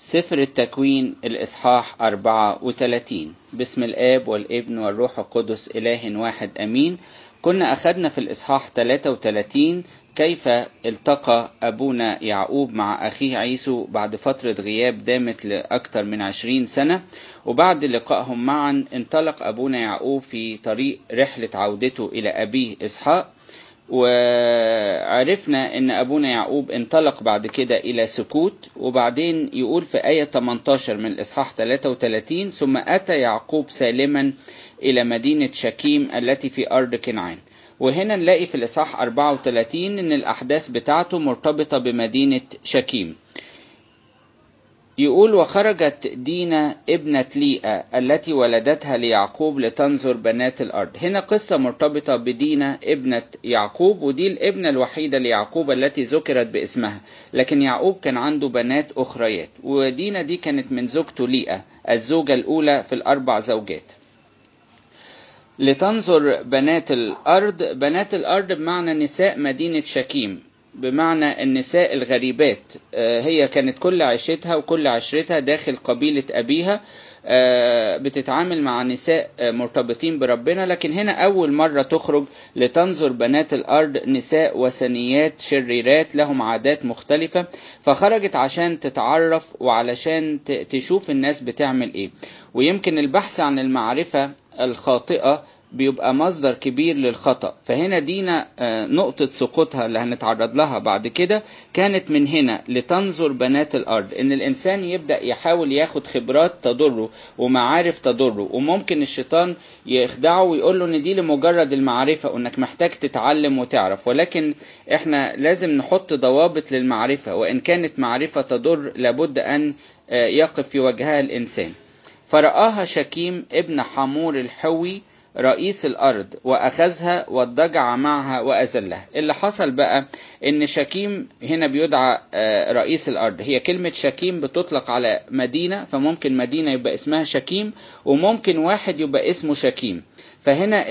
سفر التكوين الإصحاح 34 بسم الآب والابن والروح القدس إله واحد أمين كنا أخذنا في الإصحاح 33 كيف التقى أبونا يعقوب مع أخيه عيسو بعد فترة غياب دامت لأكثر من عشرين سنة وبعد لقائهم معا انطلق أبونا يعقوب في طريق رحلة عودته إلى أبيه إسحاق وعرفنا ان ابونا يعقوب انطلق بعد كده الى سكوت وبعدين يقول في آية 18 من الاصحاح 33 ثم اتى يعقوب سالما الى مدينة شكيم التي في ارض كنعان وهنا نلاقي في الاصحاح 34 ان الاحداث بتاعته مرتبطة بمدينة شكيم يقول وخرجت دينا ابنة ليئة التي ولدتها ليعقوب لتنظر بنات الأرض هنا قصة مرتبطة بدينا ابنة يعقوب ودي الابنة الوحيدة ليعقوب التي ذكرت باسمها لكن يعقوب كان عنده بنات أخريات ودينا دي كانت من زوجته ليئة الزوجة الأولى في الأربع زوجات لتنظر بنات الأرض بنات الأرض بمعنى نساء مدينة شكيم بمعنى النساء الغريبات هي كانت كل عيشتها وكل عشرتها داخل قبيلة أبيها بتتعامل مع نساء مرتبطين بربنا لكن هنا أول مرة تخرج لتنظر بنات الأرض نساء وثنيات شريرات لهم عادات مختلفة فخرجت عشان تتعرف وعلشان تشوف الناس بتعمل إيه ويمكن البحث عن المعرفة الخاطئة بيبقى مصدر كبير للخطأ فهنا دينا نقطة سقوطها اللي هنتعرض لها بعد كده كانت من هنا لتنظر بنات الأرض إن الإنسان يبدأ يحاول ياخد خبرات تضره ومعارف تضره وممكن الشيطان يخدعه ويقول له إن دي لمجرد المعرفة وإنك محتاج تتعلم وتعرف ولكن إحنا لازم نحط ضوابط للمعرفة وإن كانت معرفة تضر لابد أن يقف في وجهها الإنسان فرآها شكيم ابن حمور الحوي رئيس الأرض وأخذها واضطجع معها وأذلها اللي حصل بقى إن شكيم هنا بيدعى رئيس الأرض هي كلمة شكيم بتطلق على مدينة فممكن مدينة يبقى اسمها شكيم وممكن واحد يبقى اسمه شكيم فهنا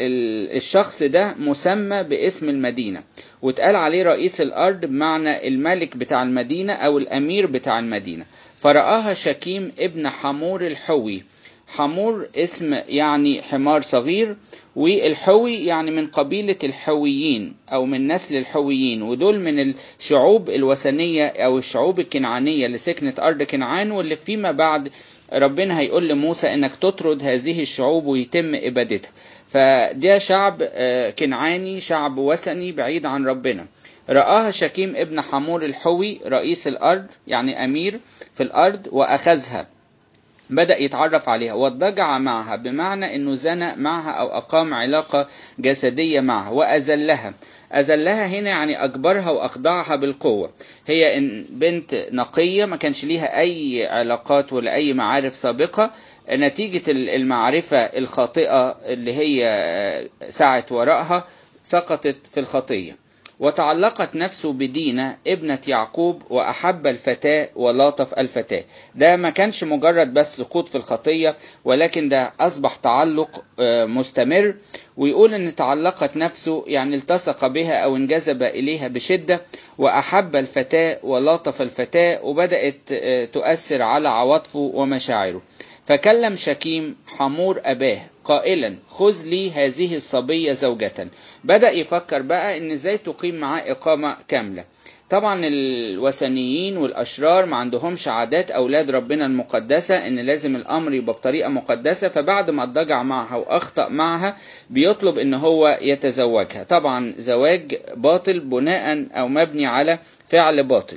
الشخص ده مسمى باسم المدينة واتقال عليه رئيس الأرض بمعنى الملك بتاع المدينة أو الأمير بتاع المدينة فرآها شكيم ابن حمور الحوي حمور اسم يعني حمار صغير والحوي يعني من قبيلة الحويين أو من نسل الحويين ودول من الشعوب الوثنية أو الشعوب الكنعانية اللي سكنت أرض كنعان واللي فيما بعد ربنا هيقول لموسى إنك تطرد هذه الشعوب ويتم إبادتها فده شعب كنعاني شعب وثني بعيد عن ربنا رآها شكيم ابن حمور الحوي رئيس الأرض يعني أمير في الأرض وأخذها بدأ يتعرف عليها واضطجع معها بمعنى انه زنى معها او اقام علاقة جسدية معها واذلها أذلها هنا يعني أجبرها وأخضعها بالقوة هي إن بنت نقية ما كانش ليها أي علاقات ولا أي معارف سابقة نتيجة المعرفة الخاطئة اللي هي سعت وراءها سقطت في الخطية وتعلقت نفسه بدينة ابنة يعقوب وأحب الفتاة ولاطف الفتاة ده ما كانش مجرد بس سقوط في الخطية ولكن ده أصبح تعلق مستمر ويقول أن تعلقت نفسه يعني التصق بها أو انجذب إليها بشدة وأحب الفتاة ولاطف الفتاة وبدأت تؤثر على عواطفه ومشاعره فكلم شكيم حمور أباه قائلا خذ لي هذه الصبية زوجة بدأ يفكر بقى ان ازاي تقيم معاه إقامة كاملة طبعا الوثنيين والأشرار ما عندهمش عادات أولاد ربنا المقدسة إن لازم الأمر يبقى بطريقة مقدسة فبعد ما اضطجع معها وأخطأ معها بيطلب إن هو يتزوجها طبعا زواج باطل بناء أو مبني على فعل باطل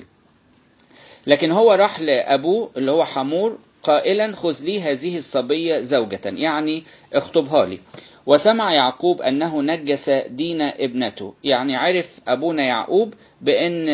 لكن هو راح لأبوه اللي هو حمور قائلا خذ لي هذه الصبية زوجة يعني اخطبها لي وسمع يعقوب أنه نجس دينا ابنته يعني عرف أبونا يعقوب بأن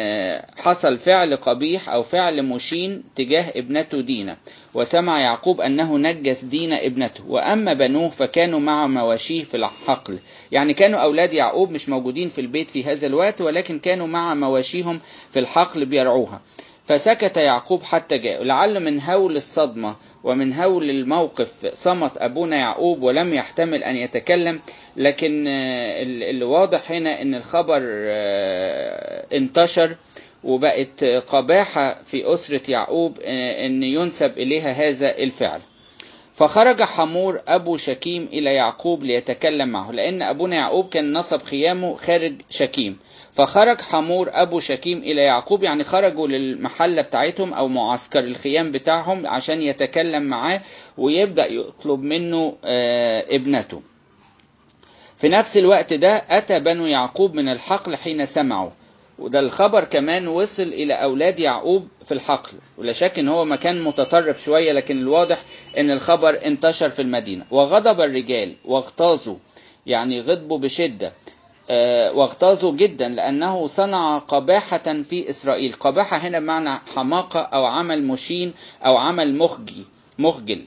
حصل فعل قبيح أو فعل مشين تجاه ابنته دينا وسمع يعقوب أنه نجس دينا ابنته وأما بنوه فكانوا مع مواشيه في الحقل يعني كانوا أولاد يعقوب مش موجودين في البيت في هذا الوقت ولكن كانوا مع مواشيهم في الحقل بيرعوها فسكت يعقوب حتى جاء لعل من هول الصدمة ومن هول الموقف صمت أبونا يعقوب ولم يحتمل أن يتكلم لكن الواضح هنا أن الخبر انتشر وبقت قباحة في أسرة يعقوب أن ينسب إليها هذا الفعل فخرج حمور أبو شكيم إلى يعقوب ليتكلم معه لأن أبونا يعقوب كان نصب خيامه خارج شكيم فخرج حمور أبو شكيم إلى يعقوب يعني خرجوا للمحلة بتاعتهم أو معسكر الخيام بتاعهم عشان يتكلم معاه ويبدأ يطلب منه ابنته في نفس الوقت ده أتى بنو يعقوب من الحقل حين سمعوا وده الخبر كمان وصل إلى أولاد يعقوب في الحقل ولا شك إن هو مكان متطرف شوية لكن الواضح إن الخبر انتشر في المدينة وغضب الرجال واغتاظوا يعني غضبوا بشدة واغتاظوا جدا لأنه صنع قباحة في إسرائيل قباحة هنا بمعنى حماقة أو عمل مشين أو عمل مخجي مخجل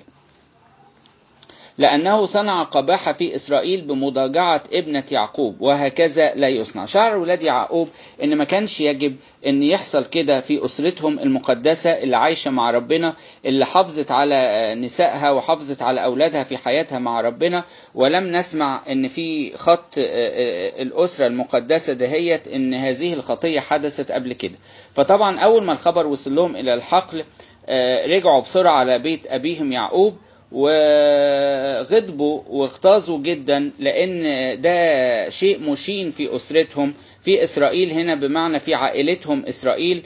لأنه صنع قباحة في إسرائيل بمضاجعة ابنة يعقوب وهكذا لا يصنع شعر ولاد يعقوب إن ما كانش يجب إن يحصل كده في أسرتهم المقدسة اللي عايشة مع ربنا اللي حافظت على نسائها وحافظت على أولادها في حياتها مع ربنا ولم نسمع إن في خط الأسرة المقدسة دهيت إن هذه الخطية حدثت قبل كده فطبعا أول ما الخبر وصل لهم إلى الحقل رجعوا بسرعة على بيت أبيهم يعقوب وغضبوا واغتاظوا جدا لان ده شيء مشين في اسرتهم في اسرائيل هنا بمعنى في عائلتهم اسرائيل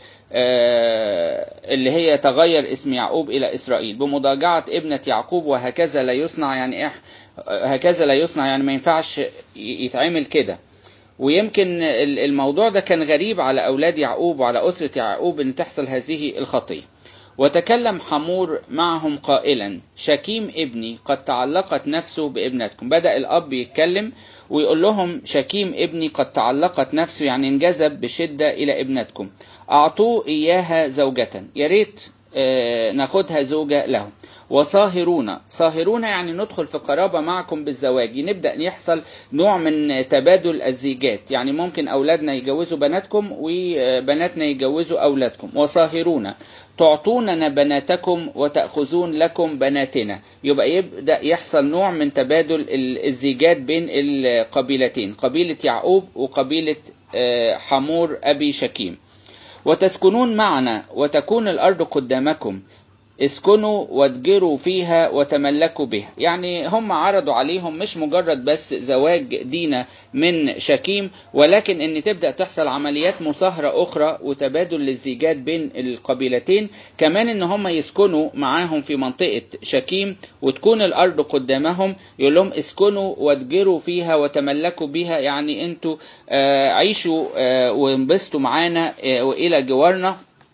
اللي هي تغير اسم يعقوب الى اسرائيل بمضاجعه ابنه يعقوب وهكذا لا يصنع يعني إح هكذا لا يصنع يعني ما ينفعش يتعمل كده ويمكن الموضوع ده كان غريب على اولاد يعقوب وعلى اسره يعقوب ان تحصل هذه الخطيه وتكلم حمور معهم قائلا شكيم ابني قد تعلقت نفسه بابنتكم بدأ الأب يتكلم ويقول لهم شكيم ابني قد تعلقت نفسه يعني انجذب بشدة إلى ابنتكم أعطوه إياها زوجة يا ريت ناخدها زوجة لهم وصاهرون صاهرون يعني ندخل في قرابة معكم بالزواج نبدأ يحصل نوع من تبادل الزيجات يعني ممكن أولادنا يجوزوا بناتكم وبناتنا يجوزوا أولادكم وصاهرون تعطوننا بناتكم وتأخذون لكم بناتنا يبقى يبدأ يحصل نوع من تبادل الزيجات بين القبيلتين قبيلة يعقوب وقبيلة حمور أبي شكيم وتسكنون معنا وتكون الأرض قدامكم اسكنوا واتجروا فيها وتملكوا بها يعني هم عرضوا عليهم مش مجرد بس زواج دينا من شكيم ولكن ان تبدأ تحصل عمليات مصاهرة اخرى وتبادل للزيجات بين القبيلتين كمان ان هم يسكنوا معاهم في منطقة شكيم وتكون الارض قدامهم يقول لهم اسكنوا واتجروا فيها وتملكوا بها يعني انتوا آه عيشوا آه وانبسطوا معانا آه والى جوارنا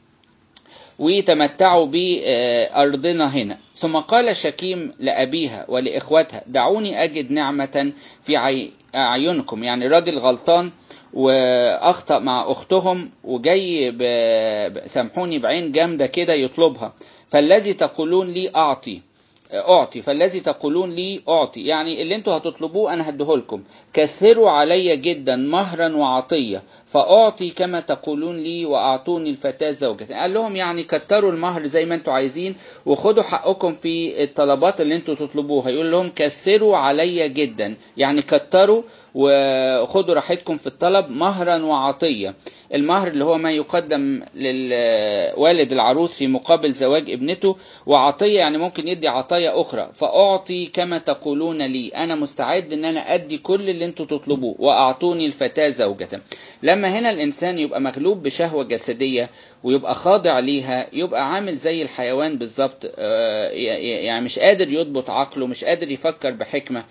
ويتمتعوا بأرضنا هنا ثم قال شكيم لأبيها ولإخوتها دعوني أجد نعمة في أعينكم يعني راجل غلطان وأخطأ مع أختهم وجاي سامحوني بعين جامدة كده يطلبها فالذي تقولون لي أعطي أعطي فالذي تقولون لي أعطي يعني اللي انتوا هتطلبوه أنا هديهولكم كثروا علي جدا مهرا وعطية فأعطي كما تقولون لي وأعطوني الفتاة زوجة قال لهم يعني كتروا المهر زي ما انتوا عايزين وخدوا حقكم في الطلبات اللي انتوا تطلبوها يقول لهم كثروا علي جدا يعني كتروا وخدوا راحتكم في الطلب مهرا وعطية المهر اللي هو ما يقدم للوالد العروس في مقابل زواج ابنته وعطية يعني ممكن يدي عطايا أخرى فأعطي كما تقولون لي أنا مستعد أن أنا أدي كل اللي انتوا تطلبوه وأعطوني الفتاة زوجة لما هنا الإنسان يبقى مغلوب بشهوة جسدية ويبقى خاضع ليها يبقى عامل زي الحيوان بالظبط يعني مش قادر يضبط عقله مش قادر يفكر بحكمة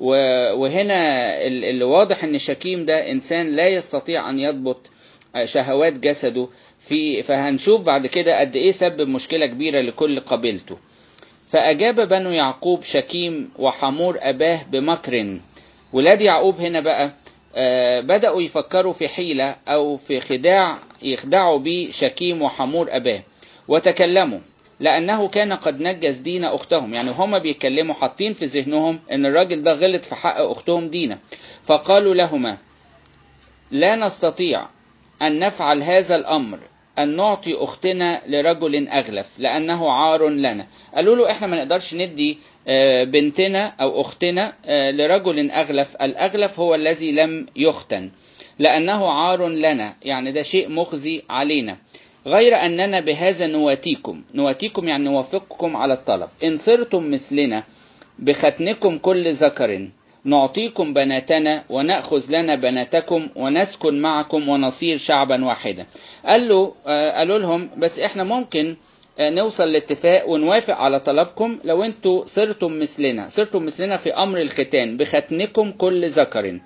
وهنا اللي واضح ان شكيم ده انسان لا يستطيع ان يضبط شهوات جسده في فهنشوف بعد كده قد ايه سبب مشكلة كبيرة لكل قبيلته فأجاب بنو يعقوب شكيم وحمور أباه بمكر ولاد يعقوب هنا بقى بدأوا يفكروا في حيلة أو في خداع يخدعوا به شكيم وحمور أباه وتكلموا لأنه كان قد نجس دينا أختهم يعني هما بيتكلموا حاطين في ذهنهم أن الراجل ده غلط في حق أختهم دينا فقالوا لهما لا نستطيع أن نفعل هذا الأمر أن نعطي أختنا لرجل أغلف لأنه عار لنا قالوا له إحنا ما نقدرش ندي بنتنا أو أختنا لرجل أغلف الأغلف هو الذي لم يختن لأنه عار لنا يعني ده شيء مخزي علينا غير أننا بهذا نواتيكم نواتيكم يعني نوافقكم على الطلب إن صرتم مثلنا بختنكم كل ذكر نعطيكم بناتنا ونأخذ لنا بناتكم ونسكن معكم ونصير شعبا واحدا قال له قالوا لهم بس احنا ممكن نوصل لاتفاق ونوافق على طلبكم لو انتوا صرتم مثلنا صرتم مثلنا في امر الختان بختنكم كل ذكر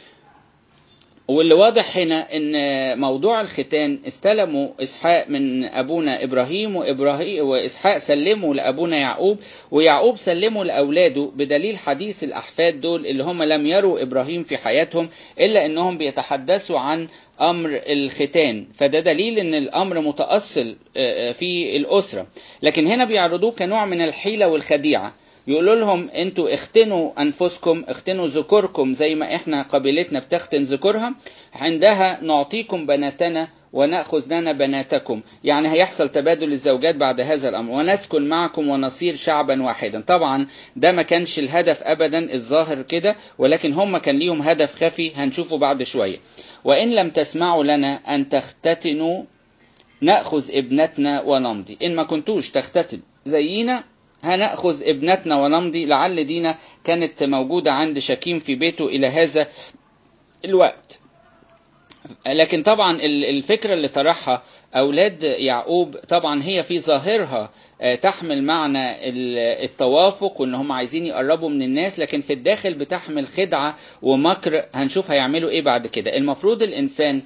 واللي واضح هنا ان موضوع الختان استلموا اسحاق من ابونا ابراهيم وابراهيم واسحاق سلموا لابونا يعقوب ويعقوب سلموا لاولاده بدليل حديث الاحفاد دول اللي هم لم يروا ابراهيم في حياتهم الا انهم بيتحدثوا عن امر الختان فده دليل ان الامر متاصل في الاسره لكن هنا بيعرضوه كنوع من الحيله والخديعه يقولوا لهم انتوا اختنوا انفسكم اختنوا ذكوركم زي ما احنا قبيلتنا بتختن ذكورها عندها نعطيكم بناتنا ونأخذ لنا بناتكم يعني هيحصل تبادل الزوجات بعد هذا الأمر ونسكن معكم ونصير شعبا واحدا طبعا ده ما كانش الهدف أبدا الظاهر كده ولكن هم كان ليهم هدف خفي هنشوفه بعد شوية وإن لم تسمعوا لنا أن تختتنوا نأخذ ابنتنا ونمضي إن ما كنتوش تختتن زينا هنأخذ ابنتنا ونمضي لعل دينا كانت موجودة عند شكيم في بيته إلى هذا الوقت لكن طبعا الفكرة اللي طرحها أولاد يعقوب طبعا هي في ظاهرها تحمل معنى التوافق وان هم عايزين يقربوا من الناس لكن في الداخل بتحمل خدعة ومكر هنشوف هيعملوا ايه بعد كده المفروض الانسان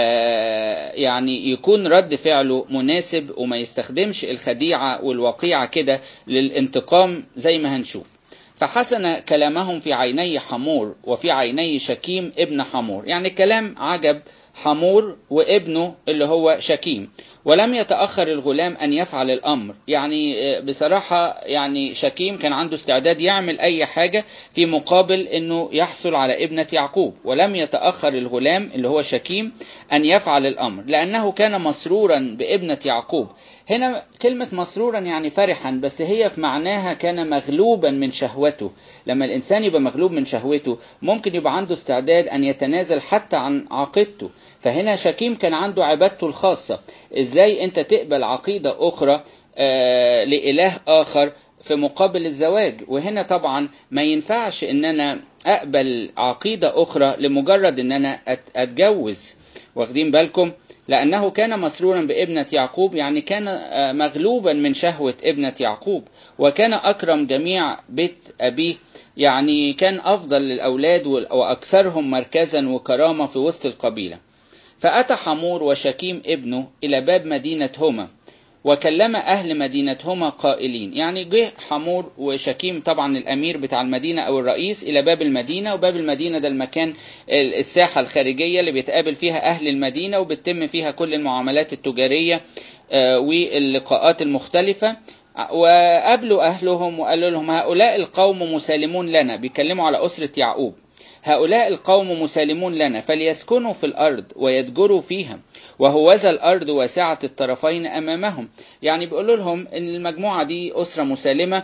يعني يكون رد فعله مناسب وما يستخدمش الخديعة والوقيعة كده للانتقام زي ما هنشوف فحسن كلامهم في عيني حمور وفي عيني شكيم ابن حمور يعني كلام عجب حمور وابنه اللي هو شكيم ولم يتأخر الغلام أن يفعل الأمر يعني بصراحة يعني شكيم كان عنده استعداد يعمل أي حاجة في مقابل أنه يحصل على ابنة يعقوب ولم يتأخر الغلام اللي هو شكيم أن يفعل الأمر لأنه كان مسرورا بابنة يعقوب هنا كلمة مسرورا يعني فرحا بس هي في معناها كان مغلوبا من شهوته لما الإنسان يبقى مغلوب من شهوته ممكن يبقى عنده استعداد أن يتنازل حتى عن عقيدته فهنا شكيم كان عنده عبادته الخاصة ازاي انت تقبل عقيدة اخرى آه لإله آخر في مقابل الزواج وهنا طبعا ما ينفعش ان انا اقبل عقيدة اخرى لمجرد ان انا اتجوز واخدين بالكم لأنه كان مسرورا بابنة يعقوب يعني كان مغلوبا من شهوة ابنة يعقوب وكان أكرم جميع بيت أبيه يعني كان أفضل للأولاد وأكثرهم مركزا وكرامة في وسط القبيلة فأتى حمور وشكيم ابنه إلى باب مدينة هما وكلم أهل مدينتهما قائلين يعني جه حمور وشكيم طبعا الأمير بتاع المدينة أو الرئيس إلى باب المدينة وباب المدينة ده المكان الساحة الخارجية اللي بيتقابل فيها أهل المدينة وبتتم فيها كل المعاملات التجارية واللقاءات المختلفة وقابلوا أهلهم وقالوا لهم هؤلاء القوم مسالمون لنا بيكلموا على أسرة يعقوب هؤلاء القوم مسالمون لنا فليسكنوا في الأرض ويتجروا فيها وهوذا الأرض واسعة الطرفين أمامهم يعني بيقولوا لهم إن المجموعة دي أسرة مسالمة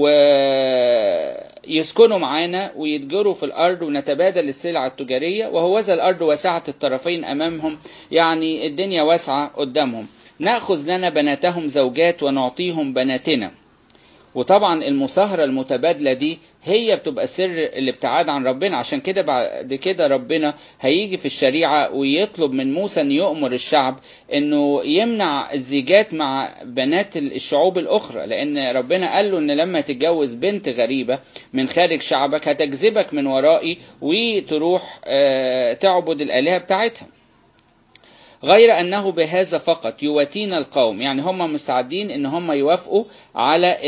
ويسكنوا معانا ويتجروا في الأرض ونتبادل السلع التجارية وهوذا الأرض واسعة الطرفين أمامهم يعني الدنيا واسعة قدامهم نأخذ لنا بناتهم زوجات ونعطيهم بناتنا وطبعا المصاهرة المتبادلة دي هي بتبقى سر الابتعاد عن ربنا عشان كده بعد كده ربنا هيجي في الشريعة ويطلب من موسى ان يؤمر الشعب انه يمنع الزيجات مع بنات الشعوب الاخرى لان ربنا قال له ان لما تتجوز بنت غريبة من خارج شعبك هتجذبك من ورائي وتروح تعبد الالهة بتاعتها غير أنه بهذا فقط يواتينا القوم يعني هم مستعدين أن هم يوافقوا على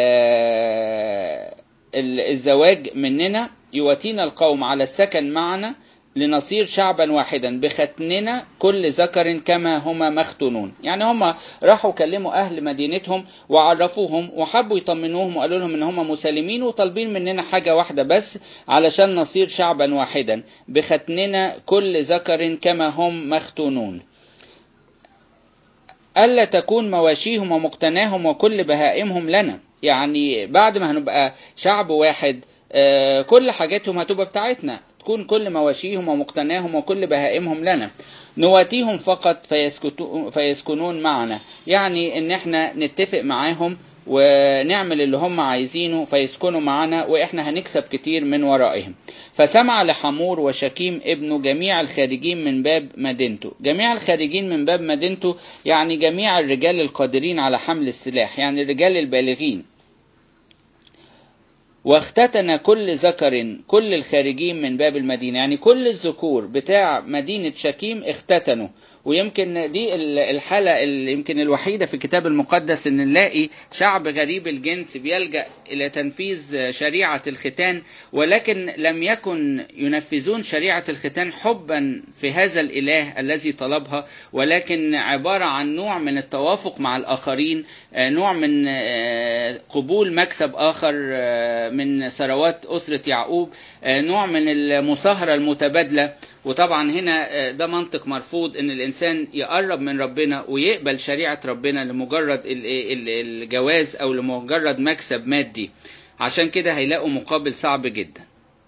الزواج مننا يواتينا القوم على السكن معنا لنصير شعبا واحدا بختننا كل ذكر كما هما مختونون يعني هم راحوا كلموا أهل مدينتهم وعرفوهم وحبوا يطمنوهم وقالوا لهم ان هم مسالمين وطالبين مننا حاجة واحدة بس علشان نصير شعبا واحدا بختننا كل ذكر كما هم مختونون ألا تكون مواشيهم ومقتناهم وكل بهائمهم لنا يعني بعد ما هنبقى شعب واحد كل حاجاتهم هتبقى بتاعتنا تكون كل مواشيهم ومقتناهم وكل بهائمهم لنا نواتيهم فقط فيسكنون معنا يعني ان احنا نتفق معاهم ونعمل اللي هم عايزينه فيسكنوا معنا واحنا هنكسب كتير من ورائهم فسمع لحمور وشكيم ابنه جميع الخارجين من باب مدينته جميع الخارجين من باب مدينته يعني جميع الرجال القادرين على حمل السلاح يعني الرجال البالغين واختتن كل ذكر كل الخارجين من باب المدينة يعني كل الذكور بتاع مدينة شكيم اختتنوا ويمكن دي الحالة اللي يمكن الوحيدة في الكتاب المقدس ان نلاقي شعب غريب الجنس بيلجأ الى تنفيذ شريعة الختان ولكن لم يكن ينفذون شريعة الختان حبا في هذا الاله الذي طلبها ولكن عبارة عن نوع من التوافق مع الاخرين نوع من قبول مكسب اخر من ثروات اسرة يعقوب نوع من المصاهرة المتبادلة وطبعا هنا ده منطق مرفوض ان الانسان يقرب من ربنا ويقبل شريعه ربنا لمجرد الجواز او لمجرد مكسب مادي عشان كده هيلاقوا مقابل صعب جدا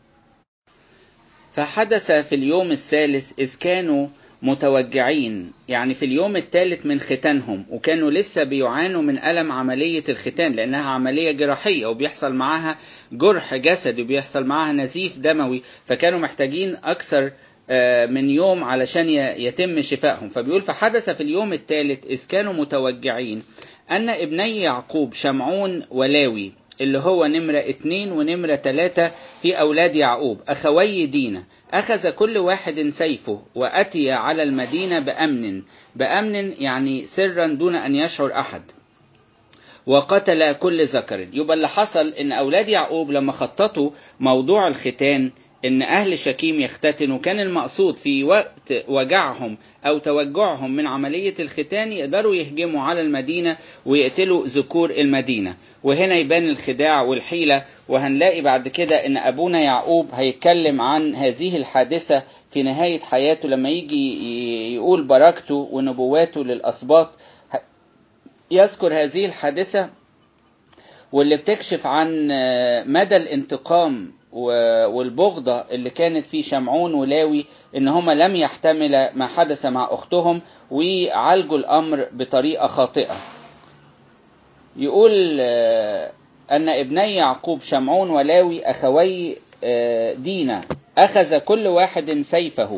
فحدث في اليوم الثالث اذ كانوا متوجعين يعني في اليوم الثالث من ختانهم وكانوا لسه بيعانوا من ألم عملية الختان لأنها عملية جراحية وبيحصل معاها جرح جسدي وبيحصل معاها نزيف دموي فكانوا محتاجين أكثر من يوم علشان يتم شفائهم فبيقول فحدث في اليوم الثالث إذ كانوا متوجعين أن ابني يعقوب شمعون ولاوي اللي هو نمرة اتنين ونمرة تلاتة في أولاد يعقوب أخوي دينا أخذ كل واحد سيفه وأتي على المدينة بأمن بأمن يعني سرا دون أن يشعر أحد وقتل كل ذكر يبقى اللي حصل ان اولاد يعقوب لما خططوا موضوع الختان ان اهل شكيم يختتنوا كان المقصود في وقت وجعهم او توجعهم من عملية الختان يقدروا يهجموا على المدينة ويقتلوا ذكور المدينة وهنا يبان الخداع والحيلة وهنلاقي بعد كده ان ابونا يعقوب هيتكلم عن هذه الحادثة في نهاية حياته لما يجي يقول بركته ونبواته للاسباط يذكر هذه الحادثة واللي بتكشف عن مدى الانتقام والبغضة اللي كانت في شمعون ولاوي ان هما لم يحتمل ما حدث مع اختهم وعالجوا الامر بطريقة خاطئة يقول ان ابني يعقوب شمعون ولاوي اخوي دينا اخذ كل واحد سيفه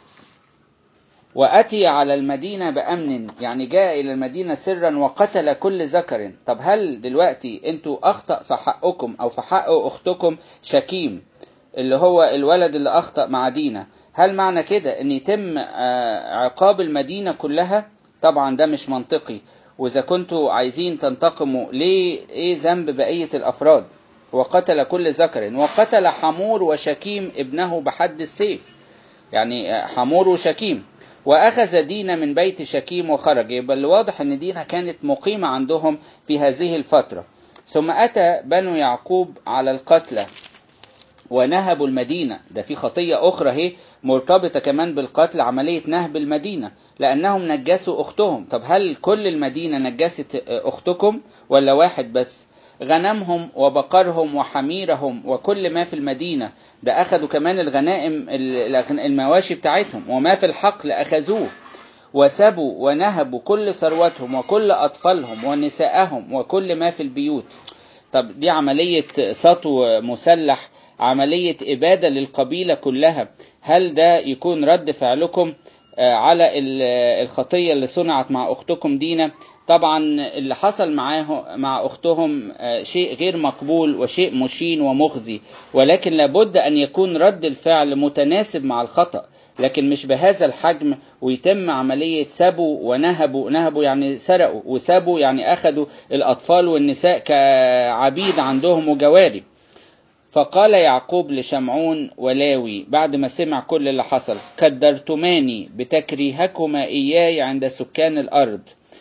وأتي على المدينة بأمن يعني جاء إلى المدينة سرا وقتل كل ذكر طب هل دلوقتي أنتوا أخطأ في حقكم أو في حق أختكم شكيم اللي هو الولد اللي أخطأ مع دينا هل معنى كده أن يتم عقاب المدينة كلها طبعا ده مش منطقي وإذا كنتوا عايزين تنتقموا ليه إيه ذنب بقية الأفراد وقتل كل ذكر وقتل حمور وشكيم ابنه بحد السيف يعني حمور وشكيم وأخذ دينا من بيت شكيم وخرج يبقى اللي واضح أن دينا كانت مقيمة عندهم في هذه الفترة ثم أتى بنو يعقوب على القتلى ونهبوا المدينة ده في خطية أخرى هي مرتبطة كمان بالقتل عملية نهب المدينة لأنهم نجسوا أختهم طب هل كل المدينة نجست أختكم ولا واحد بس غنمهم وبقرهم وحميرهم وكل ما في المدينة ده أخذوا كمان الغنائم المواشي بتاعتهم وما في الحقل أخذوه وسبوا ونهبوا كل ثروتهم وكل أطفالهم ونساءهم وكل ما في البيوت طب دي عملية سطو مسلح عملية إبادة للقبيلة كلها هل ده يكون رد فعلكم على الخطية اللي صنعت مع أختكم دينا طبعا اللي حصل معاه مع أختهم شيء غير مقبول وشيء مشين ومخزي ولكن لابد أن يكون رد الفعل متناسب مع الخطأ لكن مش بهذا الحجم ويتم عملية سبوا ونهبوا نهبوا يعني سرقوا وسبوا يعني أخذوا الأطفال والنساء كعبيد عندهم وجواري فقال يعقوب لشمعون ولاوي بعد ما سمع كل اللي حصل كدرتماني بتكريهكما إياي عند سكان الأرض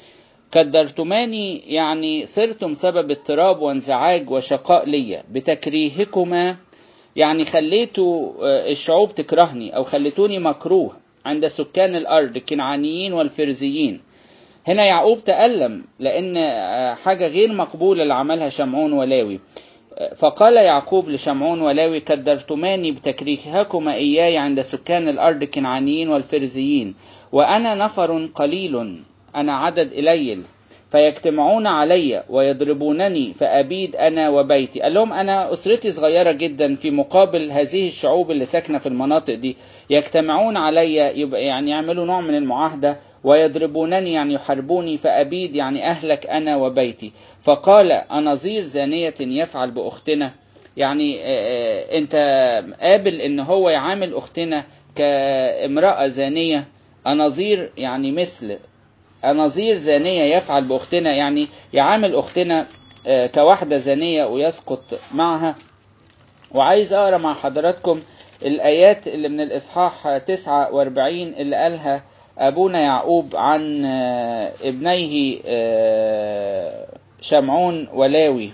كدرتماني يعني صرتم سبب اضطراب وانزعاج وشقاء ليا بتكريهكما يعني خليتوا الشعوب تكرهني أو خليتوني مكروه عند سكان الأرض الكنعانيين والفرزيين هنا يعقوب تألم لأن حاجة غير مقبولة اللي عملها شمعون ولاوي فقال يعقوب لشمعون ولاوي كدرتماني بتكريهكما إياي عند سكان الأرض الكنعانيين والفرزيين وأنا نفر قليل أنا عدد قليل فيجتمعون علي ويضربونني فأبيد أنا وبيتي قال لهم أنا أسرتي صغيرة جدا في مقابل هذه الشعوب اللي ساكنة في المناطق دي يجتمعون علي يبقى يعني يعملوا نوع من المعاهدة ويضربونني يعني يحاربوني فأبيد يعني أهلك أنا وبيتي فقال أنظير زانية يفعل بأختنا يعني أنت قابل إن هو يعامل أختنا كامرأة زانية أنظير يعني مثل أنظير زانية يفعل بأختنا يعني يعامل أختنا كواحدة زانية ويسقط معها وعايز أقرأ مع حضراتكم الآيات اللي من الإصحاح 49 اللي قالها أبونا يعقوب عن ابنيه شمعون ولاوي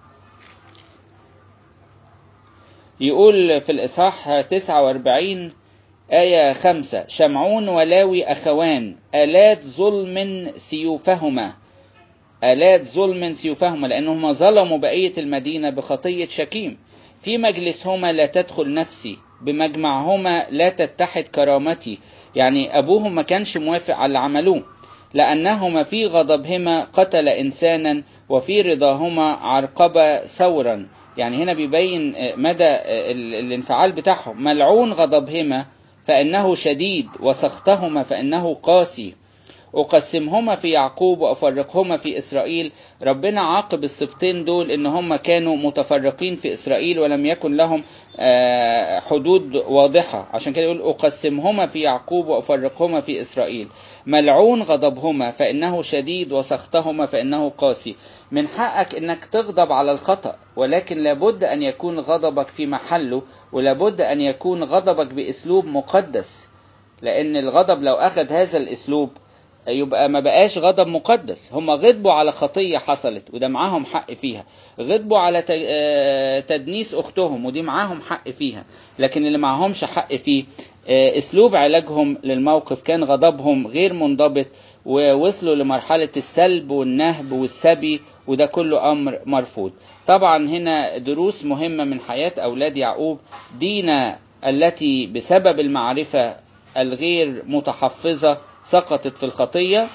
يقول في الإصحاح 49 آية خمسة شمعون ولاوي أخوان آلات ظلم سيوفهما آلات ظلم سيوفهما لأنهما ظلموا بقية المدينة بخطية شكيم في مجلسهما لا تدخل نفسي بمجمعهما لا تتحد كرامتي يعني أبوهم ما كانش موافق على اللي عملوه لأنهما في غضبهما قتل إنسانا وفي رضاهما عرقب ثورا يعني هنا بيبين مدى الانفعال بتاعهم ملعون غضبهما فإنه شديد وسخطهما فإنه قاسي أقسمهما في يعقوب وأفرقهما في إسرائيل ربنا عاقب السبطين دول إن هم كانوا متفرقين في إسرائيل ولم يكن لهم حدود واضحة عشان كده يقول أقسمهما في يعقوب وأفرقهما في إسرائيل ملعون غضبهما فإنه شديد وسخطهما فإنه قاسي من حقك إنك تغضب على الخطأ ولكن لابد أن يكون غضبك في محله ولابد أن يكون غضبك بأسلوب مقدس لأن الغضب لو أخذ هذا الأسلوب يبقى ما بقاش غضب مقدس هم غضبوا على خطية حصلت وده معاهم حق فيها غضبوا على تدنيس أختهم ودي معاهم حق فيها لكن اللي معهمش حق فيه اسلوب علاجهم للموقف كان غضبهم غير منضبط ووصلوا لمرحلة السلب والنهب والسبي وده كله أمر مرفوض طبعا هنا دروس مهمة من حياة أولاد يعقوب دينا التي بسبب المعرفة الغير متحفظة سقطت في الخطية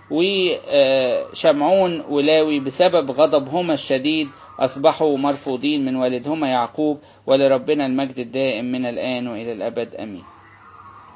وشمعون ولاوي بسبب غضبهما الشديد أصبحوا مرفوضين من والدهما يعقوب ولربنا المجد الدائم من الآن وإلى الأبد أمين